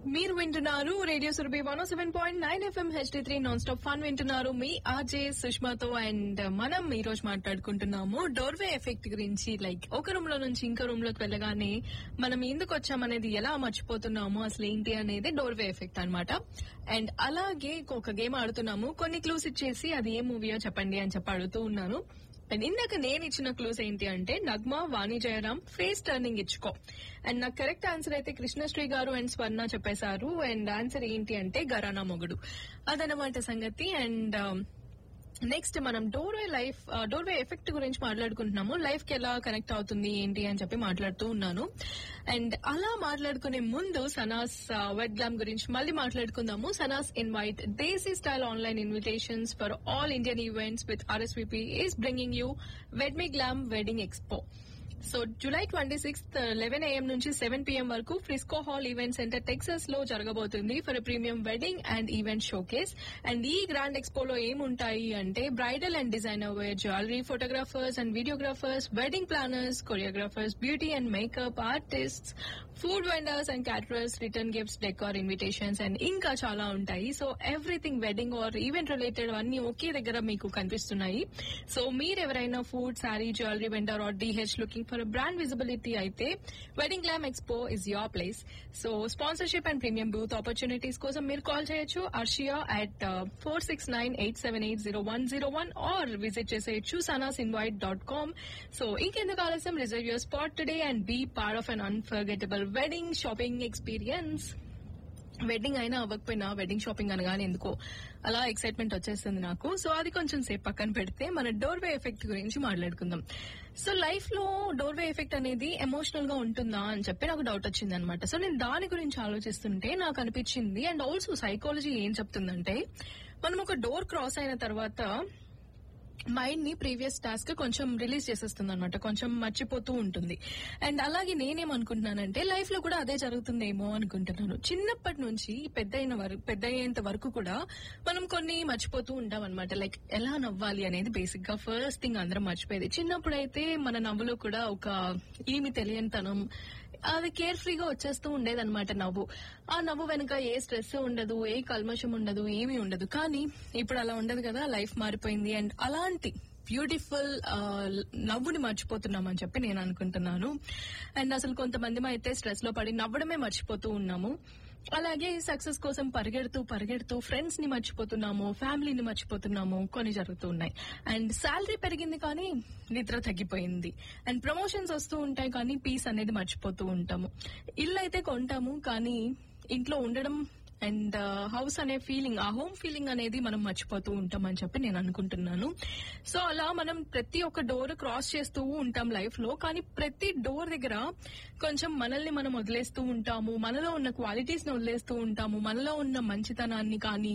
మీరు వింటున్నారు radio Surabhi one seven point nine FM HD three non stop fun వింటున్నారు మీ ఆర్జే సుష్మాతో అండ్ మనం ఈ రోజు మాట్లాడుకుంటున్నాము డోర్వే ఎఫెక్ట్ గురించి లైక్ ఒక రూమ్ లో నుంచి ఇంకో రూమ్ లోకి వెళ్ళగానే మనం ఎందుకు వచ్చామనేది ఎలా మర్చిపోతున్నాము అసలు ఏంటి అనేది డోర్వే ఎఫెక్ట్ అన్నమాట అండ్ అలాగే ఒక గేమ్ ఆడుతున్నాము కొన్ని క్లూస్ ఇచ్చేసి అది ఏ మూవీయో చెప్పండి అని చెప్పి అడుగుతూ ఉన్నాను అండ్ ఇందాక నేను ఇచ్చిన క్లూస్ ఏంటి అంటే నగ్మా వాణి జయరాం ఫేస్ టర్నింగ్ ఇచ్చుకో అండ్ నాకు కరెక్ట్ ఆన్సర్ అయితే కృష్ణశ్రీ గారు అండ్ స్వర్ణ చెప్పేశారు అండ్ ఆన్సర్ ఏంటి అంటే గరానా మొగుడు అదనమాట సంగతి అండ్ నెక్స్ట్ మనం డోర్వే లైఫ్ డోర్వే ఎఫెక్ట్ గురించి మాట్లాడుకుంటున్నాము లైఫ్ కి ఎలా కనెక్ట్ అవుతుంది ఏంటి అని చెప్పి మాట్లాడుతూ ఉన్నాను అండ్ అలా మాట్లాడుకునే ముందు సనాస్ వెడ్ గ్లామ్ గురించి మళ్ళీ మాట్లాడుకుందాము Sanas invite desi style online invitations for all Indian events with RSVP is bringing you wed me glam wedding expo so July twenty sixth eleven AM నుంచి సెవెన్ పిఎం వరకు Frisco hall event centre Texas లో జరగబోతుంది for premium wedding and event showcase and ఈ grand ఎక్స్పోలో ఏముంటాయి అంటే bridal and designer wear jewellery photographers and videographers wedding planners choreographers beauty and makeup artists food vendors and caterers return gifts decor invitations and ఇంకా చాలా ఉంటాయి so everything wedding or event related అన్ని ఒకే దగ్గర మీకు కనిపిస్తున్నాయి సో మీరు ఎవరైనా food sari jewellery vendor or డిహెచ్ లుకింగ్ ఫర్ బ్రాండ్ విజిబిలిటీ అయితే wedding glam expo is your place so sponsorship and premium booth opportunities కోసం మీరు కాల్ చేయొచ్చు Arshia at four six nine eight seven eight zero one zero one or visit చేసేయచ్చు Sanas invite dot com so ఇంకెందుకు ఆలస్యం reserve your spot today and be part of an unforgettable wedding shopping experience wedding అయినా అవ్వకపోయినా wedding shopping అనగానే ఎందుకో అలా excitement వచ్చేస్తుంది నాకు సో అది కొంచెం సేపు పక్కన పెడితే మన డోర్వే ఎఫెక్ట్ గురించి మాట్లాడుకుందాం సో లైఫ్ లో డోర్వే ఎఫెక్ట్ అనేది ఎమోషనల్ గా ఉంటుందా అని చెప్పి నాకు డౌట్ వచ్చింది అనమాట సో నేను దాని గురించి ఆలోచిస్తుంటే నాకు అనిపించింది అండ్ ఆల్సో సైకాలజీ ఏం చెప్తుందంటే మనం ఒక డోర్ క్రాస్ అయిన తర్వాత మైండ్ ని ప్రీవియస్ టాస్క్ కొంచెం రిలీజ్ చేసేస్తుంది అనమాట కొంచెం మర్చిపోతూ ఉంటుంది అండ్ అలాగే నేనేమనుకుంటున్నానంటే లైఫ్ లో కూడా అదే జరుగుతుందేమో అనుకుంటున్నాను చిన్నప్పటి నుంచి పెద్ద అయిన వరకు పెద్ద అయ్యేంత వరకు కూడా మనం కొన్ని మర్చిపోతూ ఉంటాం అనమాట లైక్ ఎలా నవ్వాలి అనేది బేసిక్ గా ఫస్ట్ థింగ్ అందరం మర్చిపోయేది చిన్నప్పుడైతే మన నవ్వులో కూడా ఒక ఏమి తెలియనితనం అది కేర్ ఫ్రీగా వచ్చేస్తూ ఉండేదన్నమాట నవ్వు ఆ నవ్వు వెనుక ఏ స్ట్రెస్ ఉండదు ఏ కల్మషం ఉండదు ఏమీ ఉండదు కానీ ఇప్పుడు అలా ఉండదు కదా లైఫ్ మారిపోయింది అండ్ అలాంటి బ్యూటిఫుల్ నవ్వుని మర్చిపోతున్నామని చెప్పి నేను అనుకుంటున్నాను అండ్ అసలు కొంతమంది అయితే స్ట్రెస్ లో పడి నవ్వడమే మర్చిపోతూ ఉన్నాము అలాగే సక్సెస్ కోసం పరిగెడుతూ పరిగెడుతూ ఫ్రెండ్స్ ని మర్చిపోతున్నాము ఫ్యామిలీని మర్చిపోతున్నాము కొన్ని జరుగుతూ ఉన్నాయి అండ్ శాలరీ పెరిగింది కానీ నిద్ర తగ్గిపోయింది అండ్ ప్రమోషన్స్ వస్తూ ఉంటాయి కానీ పీస్ అనేది మర్చిపోతూ ఉంటాము ఇల్లు అయితే కొంటాము కానీ ఇంట్లో ఉండడం అండ్ హౌస్ అనే ఫీలింగ్ ఆ హోమ్ ఫీలింగ్ అనేది మనం మర్చిపోతూ ఉంటాం అని చెప్పి నేను అనుకుంటున్నాను సో అలా మనం ప్రతి ఒక్క డోర్ క్రాస్ చేస్తూ ఉంటాం లైఫ్ లో కానీ ప్రతి డోర్ దగ్గర కొంచెం మనల్ని మనం వదిలేస్తూ ఉంటాము మనలో ఉన్న క్వాలిటీస్ ని వదిలేస్తూ ఉంటాము మనలో ఉన్న మంచితనాన్ని కానీ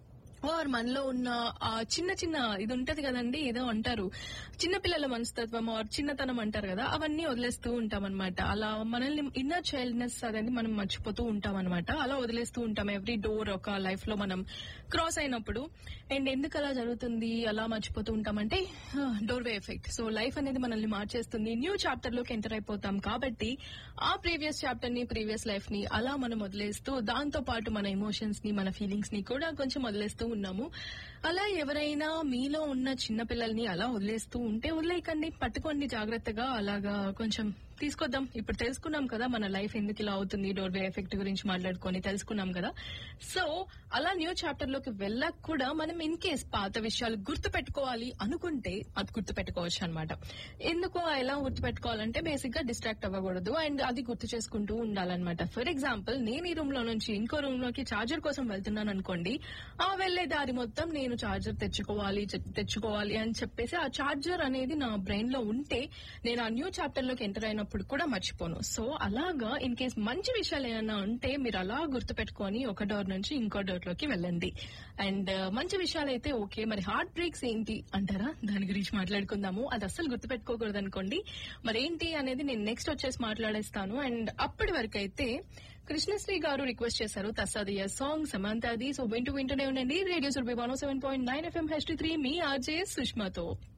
ఆర్ మనలో ఉన్న ఆ చిన్న చిన్న ఇది ఉంటది కదండి ఏదో అంటారు చిన్నపిల్లల మనస్తత్వం ఆర్ చిన్నతనం అంటారు కదా అవన్నీ వదిలేస్తూ ఉంటాం అనమాట అలా మనల్ని ఇన్నర్ చైల్డ్నెస్ అనేది మనం మర్చిపోతూ ఉంటాం అనమాట అలా వదిలేస్తూ ఉంటాం ఎవ్రీ డోర్ ఒక లైఫ్ లో మనం క్రాస్ అయినప్పుడు అండ్ ఎందుకు అలా జరుగుతుంది అలా మర్చిపోతూ ఉంటామంటే doorway effect so life అనేది మనల్ని మార్చేస్తుంది న్యూ చాప్టర్ లోకి ఎంటర్ అయిపోతాం కాబట్టి ఆ ప్రీవియస్ చాప్టర్ ని ప్రీవియస్ లైఫ్ ని అలా మనం వదిలేస్తూ దాంతో పాటు మన ఎమోషన్స్ ని మన ఫీలింగ్స్ ని కూడా కొంచెం వదిలేస్తూ ఉన్నాము అలా ఎవరైనా మీలో ఉన్న చిన్న పిల్లల్ని అలా వదిలేస్తూ ఉంటే వదిలేయకండి పట్టుకోండి జాగ్రత్తగా అలాగా కొంచెం తీసుకొద్దాం ఇప్పుడు తెలుసుకున్నాం కదా మన లైఫ్ ఎందుకు ఇలా అవుతుంది డోర్వే ఎఫెక్ట్ గురించి మాట్లాడుకొని తెలుసుకున్నాం కదా సో అలా న్యూ చాప్టర్ లోకి వెళ్ళక కూడా మనం ఇన్ కేస్ పాత విషయాలు గుర్తు పెట్టుకోవాలి అనుకుంటే అది గుర్తు పెట్టుకోవచ్చు అనమాట ఎందుకు ఎలా గుర్తు పెట్టుకోవాలంటే బేసిక్ గా డిస్ట్రాక్ట్ అవ్వకూడదు అండ్ అది గుర్తు చేసుకుంటూ ఉండాలన్నమాట ఫర్ ఎగ్జాంపుల్ నేను ఈ రూమ్ లో నుంచి ఇంకో రూమ్ లోకి చార్జర్ కోసం వెళ్తున్నాను అనుకోండి ఆ వెళ్లే దారి మొత్తం నేను చార్జర్ తెచ్చుకోవాలి తెచ్చుకోవాలి అని చెప్పేసి ఆ చార్జర్ అనేది నా బ్రెయిన్ లో ఉంటే నేను ఆ న్యూ చాప్టర్ లోకి ఎంటర్ అయినప్పుడు కూడా మర్చిపోను సో అలాగా ఇన్ కేస్ మంచి విషయాలు ఏమైనా ఉంటే మీరు అలా గుర్తు పెట్టుకొని ఒక డోర్ నుంచి ఇంకో డోర్ లోకి వెళ్ళండి అండ్ మంచి విషయాలు అయితే ఓకే మరి హార్ట్ బ్రేక్స్ ఏంటి అంటారా దాని గురించి మాట్లాడుకుందాము అది అస్సలు గుర్తు పెట్టుకోకూడదు అనుకోండి మరి ఏంటి అనేది నేను నెక్స్ట్ వచ్చేసి మాట్లాడేస్తాను అండ్ అప్పటి వరకు అయితే కృష్ణశ్రీ గారు రిక్వెస్ట్ చేశారు తస్సాదియ సాంగ్ సమంతాది సో వింటూ వింటూనే ఉండండి radio Surabhi one seven point nine FM H three మీ ఆర్జే సుష్మాతో